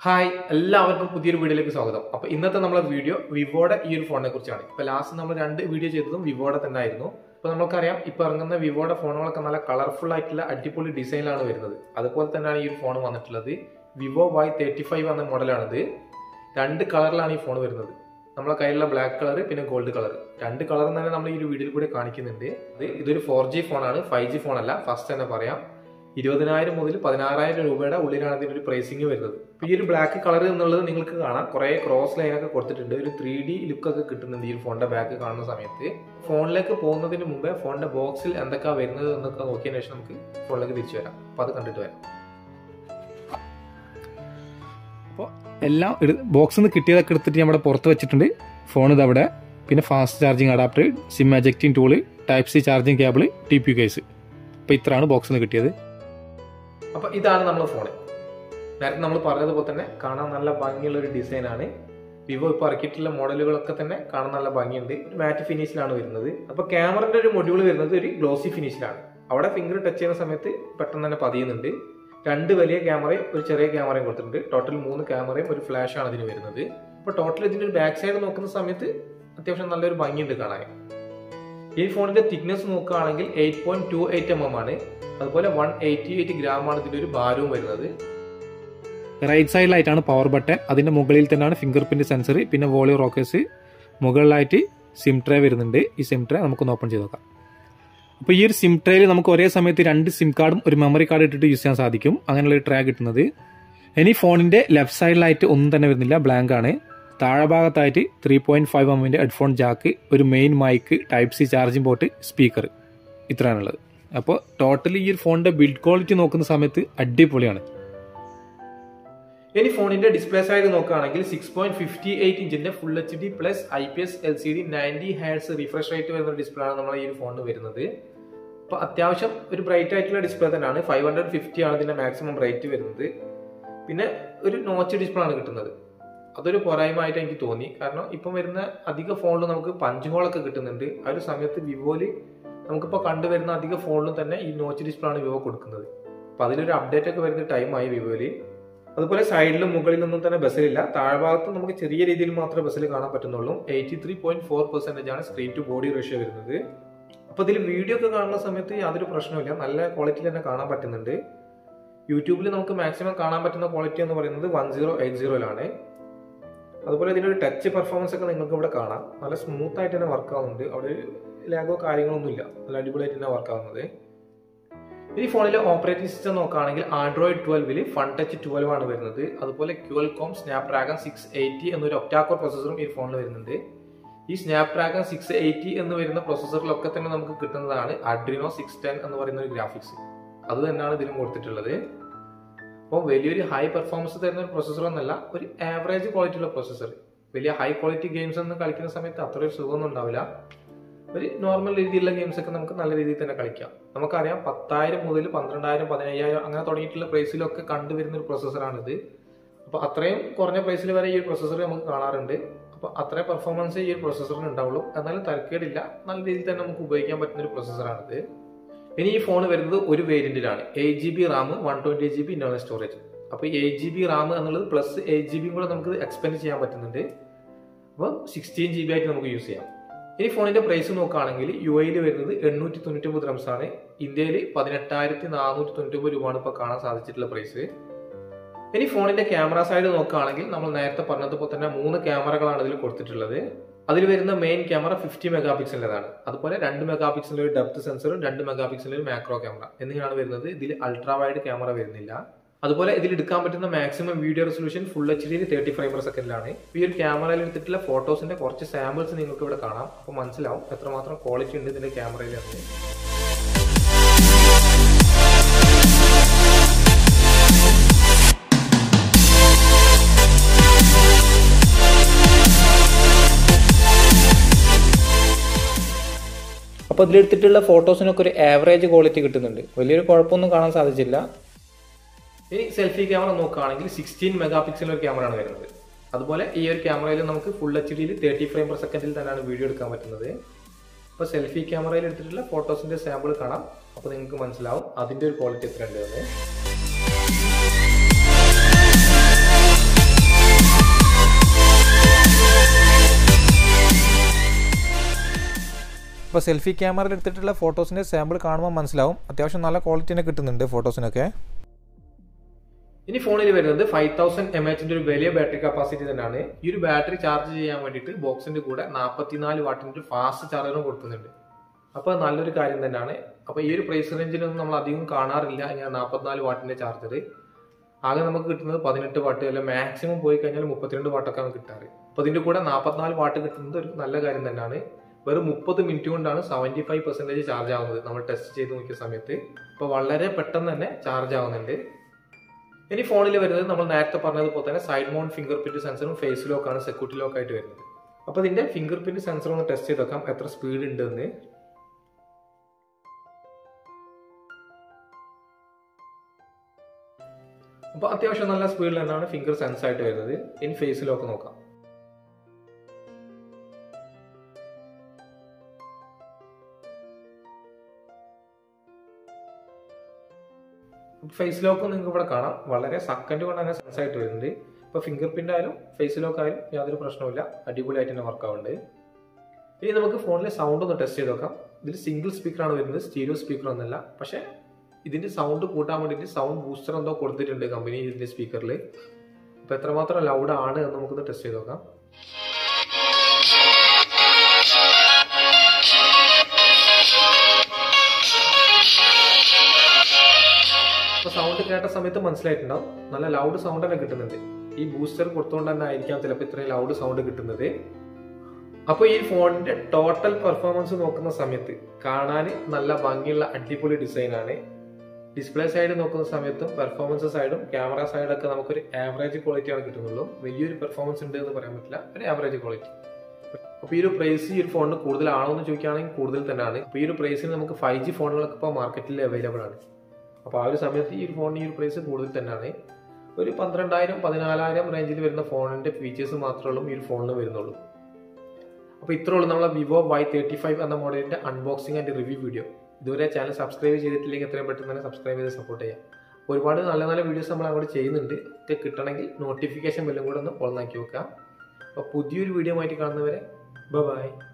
hi എല്ലാവർക്കും പുതിയൊരു വീഡിയോയിലേക്ക് സ്വാഗതം അപ്പൊ ഇന്നത്തെ നമ്മളെ വീഡിയോ വിവോയുടെ ഈ ഒരു ഫോണിനെ കുറിച്ചാണ് ഇപ്പൊ ലാസ്റ്റ് നമ്മൾ രണ്ട് വീഡിയോ ചെയ്തതും വിവോയുടെ തന്നെ ആയിരുന്നു ഇപ്പൊ നമുക്കറിയാം ഇപ്പൊ ഇറങ്ങുന്ന വിവോയുടെ ഫോണുകളൊക്കെ നല്ല കളർഫുൾ ആയിട്ടുള്ള അടിപൊളി ഡിസൈനിലാണ് വരുന്നത് അതുപോലെ തന്നെയാണ് ഈ ഒരു ഫോൺ വന്നിട്ടുള്ളത് വിവോ വൈ തേർട്ടി ഫൈവ് എന്ന മോഡലാണിത് രണ്ട് കളറിലാണ് ഈ ഫോൺ വരുന്നത് നമ്മളെ കയ്യിലുള്ള ബ്ലാക്ക് കളർ പിന്നെ ഗോൾഡ് കളർ രണ്ട് കളർ തന്നെ നമ്മൾ ഈ ഒരു വീഡിയോയിൽ കൂടെ കാണിക്കുന്നുണ്ട് ഇത് ഇതൊരു ഫോർ ജി ഫോണാണ് ഫൈവ് ജി ഫോൺ അല്ല ഫസ്റ്റ് തന്നെ പറയാം ഇരുപതിനായിരം മുതൽ പതിനാറായിരം രൂപയുടെ ഉള്ളിലാണ് ഇതിന്റെ ഒരു പ്രൈസിങ് വരുന്നത് ഇപ്പൊ ഈ ഒരു ബ്ലാക്ക് കളർ എന്നുള്ളത് നിങ്ങൾക്ക് കാണാം കുറെ ക്രോസ് ലൈൻ ഒക്കെ കൊടുത്തിട്ടുണ്ട് ഒരു ത്രീ ഡി ലുക്ക് ഒക്കെ കിട്ടുന്നുണ്ട് ഈ ഒരു ഫോണിന്റെ ബാക്ക് കാണുന്ന സമയത്ത് ഫോണിലേക്ക് പോകുന്നതിന് മുമ്പേ ഫോണിന്റെ ബോക്സിൽ എന്തൊക്കെയാ വരുന്നത് എന്നൊക്കെ നോക്കിയതിനു ശേഷം നമുക്ക് ഫോണിലേക്ക് തിരിച്ചു വരാം അപ്പൊ അത് കണ്ടിട്ട് വരാം അപ്പോൾ എല്ലാം ബോക്സിൽ നിന്ന് കിട്ടിയതൊക്കെ എടുത്തിട്ട് നമ്മുടെ പുറത്ത് വെച്ചിട്ടുണ്ട് ഫോൺ ഇതവിടെ പിന്നെ fast charging adapter SIM ejecting tool type C charging cable T P case അപ്പോൾ ഇത്രയാണ് ബോക്സിൽ നിന്ന് കിട്ടിയത് അപ്പൊ ഇതാണ് നമ്മുടെ ഫോൺ നേരത്തെ നമ്മൾ പറഞ്ഞതുപോലെ തന്നെ കാണാൻ നല്ല ഭംഗിയുള്ള ഒരു ഡിസൈൻ ആണ് വിവോ ഇപ്പോൾ ഇറക്കിയിട്ടുള്ള മോഡലുകളൊക്കെ തന്നെ കാണാൻ നല്ല ഭംഗിയുണ്ട് മാറ്റ് ഫിനിഷിലാണ് വരുന്നത് അപ്പൊ ക്യാമറന്റെ ഒരു മൊഡ്യൂൾ വരുന്നത് ഒരു ഗ്ലോസി ഫിനിഷിലാണ് അവിടെ ഫിംഗർ ടച്ച് ചെയ്യുന്ന സമയത്ത് പെട്ടെന്ന് തന്നെ പതിയുന്നുണ്ട് രണ്ട് വലിയ ക്യാമറയും ഒരു ചെറിയ ക്യാമറയും കൊടുത്തിട്ടുണ്ട് ടോട്ടൽ മൂന്ന് ക്യാമറയും ഒരു ഫ്ലാഷ് ആണ് ഇതിന് വരുന്നത് അപ്പൊ ടോട്ടൽ ഇതിന്റെ ഒരു ബാക്ക് സൈഡ് നോക്കുന്ന സമയത്ത് അത്യാവശ്യം നല്ലൊരു ഭംഗിയുണ്ട് കാണാൻ ഈ ഫോണിന്റെ തിക്നെസ് നോക്കുകയാണെങ്കിൽ eight point two eight M M ആണ് അതുപോലെ വൺ എയ്റ്റി എയ്റ്റ് ഗ്രാം ആണ് ഇതിന്റെ ഒരു ഭാരവും വരുന്നത് റൈറ്റ് സൈഡിലായിട്ടാണ് പവർ ബട്ടൺ അതിന്റെ മുകളിൽ തന്നെയാണ് ഫിംഗർ പ്രിന്റ് സെൻസർ പിന്നെ വോളിയോ റോക്കേഴ്സ് മുകളിലായിട്ട് സിം ട്രേ വരുന്നുണ്ട് ഈ സിം ട്രേ നമുക്കൊന്ന് ഓപ്പൺ ചെയ്ത് നോക്കാം അപ്പോൾ ഈ ഒരു സിം ട്രേയിൽ നമുക്ക് ഒരേ സമയത്ത് രണ്ട് സിം കാർഡും ഒരു മെമ്മറി കാർഡ് ഇട്ടിട്ട് യൂസ് ചെയ്യാൻ സാധിക്കും അങ്ങനെയുള്ള ഒരു ട്രേ കിട്ടുന്നത് ഇനി ഫോണിന്റെ ലെഫ്റ്റ് സൈഡിലായിട്ട് ഒന്നും തന്നെ വരുന്നില്ല ബ്ലാങ്ക് ആണ് താഴെ ഭാഗത്തായിട്ട് ത്രീ പോയിന്റ് ഫൈവ് എമ്മിന്റെ ഹെഡ്ഫോൺ ജാക്ക് ഒരു main mic type C charging port speaker ഇത്രയാണുള്ളത് അപ്പോൾ ടോട്ടലി ഈ ഒരു ഫോണിന്റെ ബിൽഡ് ക്വാളിറ്റി നോക്കുന്ന സമയത്ത് അടിപൊളിയാണ് ഇനി ഫോണിന്റെ ഡിസ്പ്ലേ സൈഡ് നോക്കുകയാണെങ്കിൽ സിക്സ് പോയിന്റ് ഫിഫ്റ്റി എയ്റ്റ് ഇഞ്ചിന്റെ full H D plus I P S L C D ninety hertz refresh rate വരുന്ന ഡിസ്പ്ലേ ആണ് നമ്മൾ ഈ ഒരു ഫോണിന് വരുന്നത് അപ്പോൾ അത്യാവശ്യം ഒരു ബ്രൈറ്റ് ആയിട്ടുള്ള ഡിസ്പ്ലേ തന്നെയാണ് ഫൈവ് ഹൺഡ്രഡ് ഫിഫ്റ്റി ആണ് ഇതിന്റെ മാക്സിമം റേറ്റ് വരുന്നത് പിന്നെ ഒരു നോച്ച് ഡിസ്പ്ലേ ആണ് കിട്ടുന്നത് അതൊരു പോരായ്മയായിട്ട് എനിക്ക് തോന്നി കാരണം ഇപ്പം വരുന്ന അധിക ഫോണിൽ നമുക്ക് പഞ്ച് ഹോളൊക്കെ കിട്ടുന്നുണ്ട് ആ ഒരു സമയത്ത് വിവോയിൽ നമുക്കിപ്പോൾ കണ്ടുവരുന്ന അധിക ഫോണിലും തന്നെ ഈ നോച്ച് ഡിസ്പ്ലേ ആണ് വിവോ കൊടുക്കുന്നത് അപ്പോൾ അതിലൊരു അപ്ഡേറ്റ് ഒക്കെ വരുന്ന ടൈമായി വിവോയിൽ അതുപോലെ സൈഡിലും മുകളിലൊന്നും തന്നെ ബസ്സിലില്ല താഴ്ഭാഗത്ത് നമുക്ക് ചെറിയ രീതിയിൽ മാത്രമേ ബസ്സിൽ കാണാൻ പറ്റുന്നുള്ളൂ eighty three point four percentage ആണ് സ്ക്രീൻ ടു ബോഡി റേഷ്യോ വരുന്നത് അപ്പോൾ ഇതിൽ വീഡിയോ ഒക്കെ കാണുന്ന സമയത്ത് യാതൊരു പ്രശ്നമില്ല നല്ല ക്വാളിറ്റിയിൽ തന്നെ കാണാൻ പറ്റുന്നുണ്ട് യൂട്യൂബിൽ നമുക്ക് മാക്സിമം കാണാൻ പറ്റുന്ന ക്വാളിറ്റി എന്ന് പറയുന്നത് വൺ സീറോ എയ്റ്റ് സീറോയിലാണ് അതുപോലെ ഇതിൻ്റെ ഒരു ടച്ച് പെർഫോമൻസ് ഒക്കെ നിങ്ങൾക്ക് ഇവിടെ കാണാം നല്ല സ്മൂത്ത് ആയിട്ട് തന്നെ വർക്ക് ആവുന്നുണ്ട് അവിടെ ലാഗോ കാര്യങ്ങളൊന്നുമില്ല നല്ല അടിപൊളിയായിട്ട് തന്നെ വർക്ക് ആവുന്നത് ഈ ഫോണിലെ ഓപ്പറേറ്റിംഗ് സിസ്റ്റം നോക്കുകയാണെങ്കിൽ ആൻഡ്രോയിഡ് ട്വൽവിൽ ഫൺ ടച്ച് ട്വൽവ് ആണ് വരുന്നത് അതുപോലെ Qualcomm Snapdragon six eighty എന്നൊരു ഒക്ടാക്കോർ പ്രൊസസ്സറും ഈ ഫോണിൽ വരുന്നുണ്ട് ഈ സ്നാപ് ഡ്രാഗൺ സിക്സ് എയ്റ്റി എന്ന് വരുന്ന പ്രൊസസ്സറിലൊക്കെ തന്നെ നമുക്ക് കിട്ടുന്നതാണ് അഡ്രിനോ സിക്സ് ടെൻ എന്ന് പറയുന്ന ഒരു ഗ്രാഫിക്സ് അത് തന്നെയാണ് ഇതിലും കൊടുത്തിട്ടുള്ളത് അപ്പോൾ വലിയൊരു ഹൈ പെർഫോമൻസ് തരുന്ന ഒരു പ്രൊസസ്സർ എന്നല്ല ഒരു ആവറേജ് ക്വാളിറ്റി ഉള്ള പ്രൊസസ്സർ വലിയ ഹൈ ക്വാളിറ്റി ഗെയിംസ് ഒന്നും കളിക്കുന്ന സമയത്ത് അത്ര ഒരു സുഖമൊന്നും ഉണ്ടാവില്ല ഒരു നോർമൽ രീതിയിലുള്ള ഗെയിംസ് ഒക്കെ നമുക്ക് നല്ല രീതിയിൽ തന്നെ കളിക്കാം നമുക്കറിയാം പത്തായിരം മുതൽ പന്ത്രണ്ടായിരം പതിനയ്യായിരം അങ്ങനെ തുടങ്ങിയിട്ടുള്ള പ്രൈസിലൊക്കെ കണ്ടുവരുന്ന ഒരു പ്രൊസസ്സറാണിത് അപ്പോൾ അത്രയും കുറഞ്ഞ പ്രൈസിൽ വരെ ഈ ഒരു പ്രൊസസ്സർ നമുക്ക് കാണാറുണ്ട് അപ്പോൾ അത്രയും പെർഫോമൻസ് ഈ ഒരു പ്രൊസസ്സറിന് ഉണ്ടാവുള്ളൂ എന്നാലും തരക്കേടില്ല നല്ല രീതിയിൽ തന്നെ നമുക്ക് ഉപയോഗിക്കാൻ പറ്റുന്ന ഒരു പ്രൊസസ്സറാണിത് ഇനി ഈ ഫോൺ വരുന്നത് ഒരു വേരിയന്റിലാണ് eight G B RAM one twenty G B internal storage അപ്പോൾ എയ്റ്റ് ജി ബി റാം എന്നുള്ളത് പ്ലസ് എയ്റ്റ് ജി ബിയും കൂടെ നമുക്ക് എക്സ്പെൻഡ് ചെയ്യാൻ പറ്റുന്നുണ്ട് അപ്പോൾ സിക്സ്റ്റീൻ ജി ബി ആയിട്ട് നമുക്ക് യൂസ് ചെയ്യാം ഈ ഫോണിന്റെ പ്രൈസ് നോക്കുകയാണെങ്കിൽ യു എയിൽ വരുന്നത് എണ്ണൂറ്റി തൊണ്ണൂറ്റി ഒമ്പത് റംസ് ആണ് ഇന്ത്യയിൽ പതിനെട്ടായിരത്തി നാനൂറ്റി തൊണ്ണൂറ്റി ഒമ്പത് രൂപയാണ് ഇപ്പോൾ കാണാൻ സാധിച്ചിട്ടുള്ള പ്രൈസ് ഇനി ഫോണിന്റെ ക്യാമറ സൈഡ് നോക്കുകയാണെങ്കിൽ നമ്മൾ നേരത്തെ പറഞ്ഞതുപോലെ തന്നെ മൂന്ന് ക്യാമറകളാണ് ഇതിൽ കൊടുത്തിട്ടുള്ളത് അതിൽ വരുന്ന മെയിൻ ക്യാമറ ഫിഫ്റ്റി മെഗാ പിക്സലിൻ്റെതാണ് അതുപോലെ രണ്ട് മെഗാ പിക്സലിൻ്റെ ഒരു ഡെപ്ത് സെൻസറും രണ്ട് മെഗാ പിക്സലിൻ്റെ ഒരു മാക്രോ ക്യാമറ എന്നിങ്ങനെയാണ് വരുന്നത് ഇതിൽ അൾട്രാ വൈഡ് ക്യാമറ വരുന്നില്ല അതുപോലെ ഇതിൽ എടുക്കാൻ പറ്റുന്ന maximum video resolution full H ഡിയിൽ തേർട്ടി ഫ്രെയിം പെർ സെക്കൻഡിലാണ് ഈ ഒരു ക്യാമറയിൽ എടുത്തിട്ടുള്ള ഫോട്ടോസിന്റെ കുറച്ച് സാമ്പിൾസ് നിങ്ങൾക്ക് ഇവിടെ കാണാം അപ്പോൾ മനസ്സിലാവും എത്രമാത്രം ക്വാളിറ്റി ഉണ്ട് ഇതിന്റെ ക്യാമറയിൽ എന്ന് അപ്പോൾ ഇതിലെടുത്തിട്ടുള്ള ഫോട്ടോസിനൊക്കെ ഒരു ആവറേജ് ക്വാളിറ്റി കിട്ടുന്നുണ്ട് വലിയൊരു കുഴപ്പമൊന്നും കാണാൻ സാധിച്ചില്ല ഇനി സെൽഫി ക്യാമറ നോക്കുകയാണെങ്കിൽ സിക്സ്റ്റീൻ മെഗാ പിക്സൽ ഒരു ക്യാമറയാണ് വരുന്നത് അതുപോലെ ഈ ഒരു ക്യാമറയിൽ നമുക്ക് ഫുൾ എച്ച് ഡിയിൽ തേർട്ടി ഫ്രെയിം പെർ സെക്കൻഡിൽ തന്നെയാണ് വീഡിയോ എടുക്കാൻ പറ്റുന്നത് അപ്പോൾ സെൽഫി ക്യാമറയിൽ എടുത്തിട്ടുള്ള ഫോട്ടോസിന്റെ സാമ്പിൾ കാണാം അപ്പോൾ നിങ്ങൾക്ക് മനസ്സിലാവും അതിന്റെ ഒരു ക്വാളിറ്റി എത്ര ഉണ്ട് എന്ന് അപ്പോൾ സെൽഫി ക്യാമറയിൽ എടുത്തിട്ടുള്ള ഫോട്ടോസിൻ്റെ സാമ്പിൾ കാണുമ്പോൾ മനസ്സിലാവും അത്യാവശ്യം നല്ല ക്വാളിറ്റി തന്നെ കിട്ടുന്നുണ്ട് ഫോട്ടോസിനൊക്കെ ഇനി ഫോണിൽ വരുന്നത് ഫൈവ് തൗസൻഡ് എം എച്ചിന്റെ ഒരു വലിയ ബാറ്ററി കപ്പാസിറ്റി തന്നെയാണ് ഈ ഒരു ബാറ്ററി ചാർജ് ചെയ്യാൻ വേണ്ടിയിട്ട് ബോക്സിന്റെ കൂടെ നാൽപ്പത്തിനാല് വാട്ടിന്റെ ഒരു ഫാസ്റ്റ് ചാർജറും കൊടുക്കുന്നുണ്ട് അപ്പോൾ നല്ലൊരു കാര്യം തന്നെയാണ് അപ്പോൾ ഈ ഒരു പ്രൈസ് റേഞ്ചിലൊന്നും നമ്മൾ അധികം കാണാറില്ല ഇങ്ങനെ നാൽപ്പത്തിനാല് വാട്ടിന്റെ ചാർജർ ആകെ നമുക്ക് കിട്ടുന്നത് പതിനെട്ട് വാട്ട് അല്ല മാക്സിമം പോയി കഴിഞ്ഞാൽ മുപ്പത്തിരണ്ട് വാട്ടൊക്കെയാണ് കിട്ടാറ് അപ്പോൾ ഇതിന്റെ കൂടെ നാൽപ്പത്തിനാല് വാട്ട് കിട്ടുന്നത് ഒരു നല്ല കാര്യം തന്നെയാണ് വെറും മുപ്പത് മിനിറ്റ് കൊണ്ടാണ് സെവൻറ്റി ഫൈവ് പെർസെൻറ്റേജ് ചാർജ് ആവുന്നത് നമ്മൾ ടെസ്റ്റ് ചെയ്ത് നോക്കിയ സമയത്ത് അപ്പോൾ വളരെ പെട്ടെന്ന് തന്നെ ചാർജ് ആവുന്നുണ്ട് ഇനി ഫോണിൽ വരുന്നത് നമ്മൾ നേരത്തെ പറഞ്ഞതുപോലെ തന്നെ സൈഡ് മൗണ്ട് ഫിംഗർ പ്രിന്റ് സെൻസറും ഫേസ് ലോക്ക് ആണ് സെക്യൂരിറ്റി ലോക്ക് ആയിട്ട് വരുന്നത് അപ്പോൾ ഇതിന്റെ ഫിംഗർ പ്രിന്റ് സെൻസർ ഒന്ന് ടെസ്റ്റ് ചെയ്ത് നോക്കാം എത്ര സ്പീഡ് ഉണ്ട് എന്ന് അപ്പോൾ അത്യാവശ്യം നല്ല സ്പീഡിൽ തന്നെയാണ് ഫിംഗർ സെൻസ് ആയിട്ട് വരുന്നത് ഇനി ഫേസ് ലോക്ക് നോക്കാം ഫേസ് ലോക്ക് നിങ്ങൾക്ക് ഇവിടെ കാണാം വളരെ സെക്കൻഡ് കൊണ്ട് തന്നെ സെൻസ് ആയിട്ട് വരുന്നുണ്ട് ഇപ്പോൾ ഫിംഗർ പ്രിന്റ് ആയാലും ഫേസ് ലോക്ക് ആയാലും യാതൊരു പ്രശ്നവുമില്ല അടിപൊളിയായിട്ട് തന്നെ വർക്ക് ആവുന്നുണ്ട് ഇനി നമുക്ക് ഫോണിലെ സൗണ്ട് ഒന്ന് ടെസ്റ്റ് ചെയ്ത് നോക്കാം ഇതിൽ സിംഗിൾ സ്പീക്കറാണ് വരുന്നത് സ്റ്റീരിയോ സ്പീക്കർ ഒന്നല്ല പക്ഷേ ഇതിന്റെ സൗണ്ട് കൂട്ടാൻ വേണ്ടിയിട്ട് സൗണ്ട് ബൂസ്റ്റർ എന്തോ കൊടുത്തിട്ടുണ്ട് കമ്പനി ഇതിന്റെ സ്പീക്കറിൽ അപ്പോൾ എത്രമാത്രം ലൗഡ് ആണ് എന്ന് നമുക്കൊന്ന് ടെസ്റ്റ് ചെയ്ത് നോക്കാം അപ്പൊ സൗണ്ട് കേട്ട സമയത്ത് മനസ്സിലായിട്ടുണ്ടാവും നല്ല ലൗഡ് സൗണ്ട് തന്നെ കിട്ടുന്നുണ്ട് ഈ ബൂസ്റ്റർ കൊടുത്തുകൊണ്ട് തന്നെ ആയിരിക്കാം ചിലപ്പോൾ ഇത്രയും ലൗഡ് സൗണ്ട് കിട്ടുന്നത് അപ്പോൾ ഈ ഫോണിന്റെ ടോട്ടൽ പെർഫോമൻസ് നോക്കുന്ന സമയത്ത് കാണാൻ നല്ല ഭംഗിയുള്ള അടിപൊളി ഡിസൈനാണ് ഡിസ്പ്ലേ സൈഡ് നോക്കുന്ന സമയത്തും പെർഫോമൻസ് സൈഡും ക്യാമറ സൈഡൊക്കെ നമുക്കൊരു ആവറേജ് ക്വാളിറ്റിയാണ് കിട്ടുന്നുള്ളൂ വലിയൊരു പെർഫോമൻസ് ഉണ്ട് എന്ന് പറയാൻ പറ്റില്ല ഒരു ആവറേജ് ക്വാളിറ്റി അപ്പോൾ ഈ ഒരു പ്രൈസ് ഈ ഒരു ഫോണിന് കൂടുതലാണോ എന്ന് ചോദിക്കുകയാണെങ്കിൽ കൂടുതൽ തന്നെയാണ് അപ്പോൾ ഈ ഒരു പ്രൈസിന് നമുക്ക് ഫൈവ് ജി ഫോണുകളൊക്കെ ഇപ്പോൾ മാർക്കറ്റിൽ അവൈലബിൾ ആണ് അപ്പോൾ ആ ഒരു സമയത്ത് ഈ ഒരു ഫോണിന് ഈ ഒരു പ്രൈസ് കൂടുതൽ തന്നെയാണ് ഒരു പന്ത്രണ്ടായിരം പതിനാലായിരം റേഞ്ചിൽ വരുന്ന ഫോണിന്റെ ഫീച്ചേഴ്സ് മാത്രമേ ഉള്ളൂ ഈ ഒരു ഫോണിന് വരുന്നുള്ളൂ അപ്പോൾ ഇത്രേ ഉള്ളൂ നമ്മളെ വിവോ വൈ തേർട്ടി ഫൈവ് എന്ന മോഡലിന്റെ അൺബോക്സിംഗ് ആൻഡ് റിവ്യൂ വീഡിയോ ഇതുവരെ ചാനൽ സബ്സ്ക്രൈബ് ചെയ്തിട്ടില്ലെങ്കിൽ എത്രയും പെട്ടെന്ന് തന്നെ സബ്സ്ക്രൈബ് ചെയ്ത് സപ്പോർട്ട് ചെയ്യാം ഒരുപാട് നല്ല നല്ല വീഡിയോസ് നമ്മൾ അങ്ങോട്ട് ചെയ്യുന്നുണ്ട് ഒക്കെ കിട്ടണമെങ്കിൽ നോട്ടിഫിക്കേഷൻ ബെല്ലും കൂടെ ഒന്ന് ഓൺ ആക്കി വെക്കുക അപ്പോൾ പുതിയൊരു വീഡിയോ ആയിട്ട് കാണുന്നവരെ ബൈ